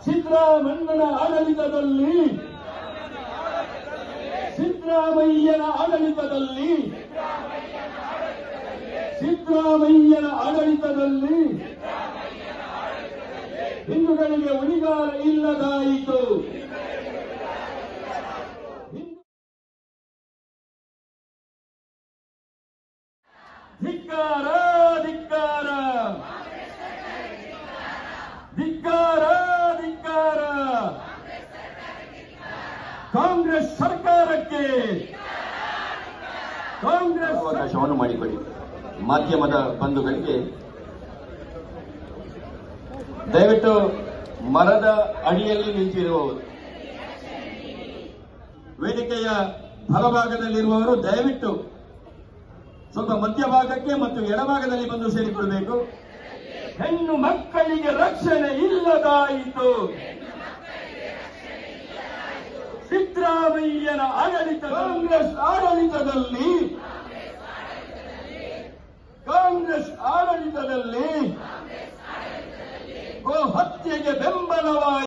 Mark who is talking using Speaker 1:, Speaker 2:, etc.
Speaker 1: ಸಿದ್ದರಾಮಣ್ಣನ ಆಡಳಿತದಲ್ಲಿ ಸಿದ್ದರಾಮಯ್ಯನ ಆಡಳಿತದಲ್ಲಿ ಸಿದ್ದರಾಮಯ್ಯನ ಆಡಳಿತದಲ್ಲಿ ಹಿಂದೂಗಳಿಗೆ ಉಳಿಗಾಲ ಇಲ್ಲದಾಯಿತು ಧಿಕ್ಕಾರ ಧಿಕ್ಕಾರ ಧಿಕ್ಕಾರ ಧಿಕ್ಕಾರ ಕಾಂಗ್ರೆಸ್ ಸರ್ಕಾರಕ್ಕೆ ಕಾಂಗ್ರೆಸ್
Speaker 2: ಅವಕಾಶವನ್ನು ಮಾಡಿಕೊಡಿ ಮಾಧ್ಯಮದ ಬಂಧುಗಳಿಗೆ ದಯವಿಟ್ಟು ಮರದ ಅಡಿಯಲ್ಲಿ ನಿಂತಿರುವವರು ವೇದಿಕೆಯ ಬಲಭಾಗದಲ್ಲಿರುವವರು ದಯವಿಟ್ಟು ಸ್ವಲ್ಪ ಮಧ್ಯಭಾಗಕ್ಕೆ ಮತ್ತು ಎಡಭಾಗದಲ್ಲಿ ಬಂದು ಸೇರಿಕೊಳ್ಬೇಕು
Speaker 1: ಹೆಣ್ಣು ಮಕ್ಕಳಿಗೆ ರಕ್ಷಣೆ ಇಲ್ಲದಾಯಿತು ಸಿದ್ದರಾಮಯ್ಯನ ಆಡಳಿತ ಕಾಂಗ್ರೆಸ್ ಆಡಳಿತದಲ್ಲಿ ಕಾಂಗ್ರೆಸ್ ಆಡಳಿತದಲ್ಲಿ ಗೋ ಹತ್ಯೆಗೆ ಬೆಂಬಲವಾಗಿ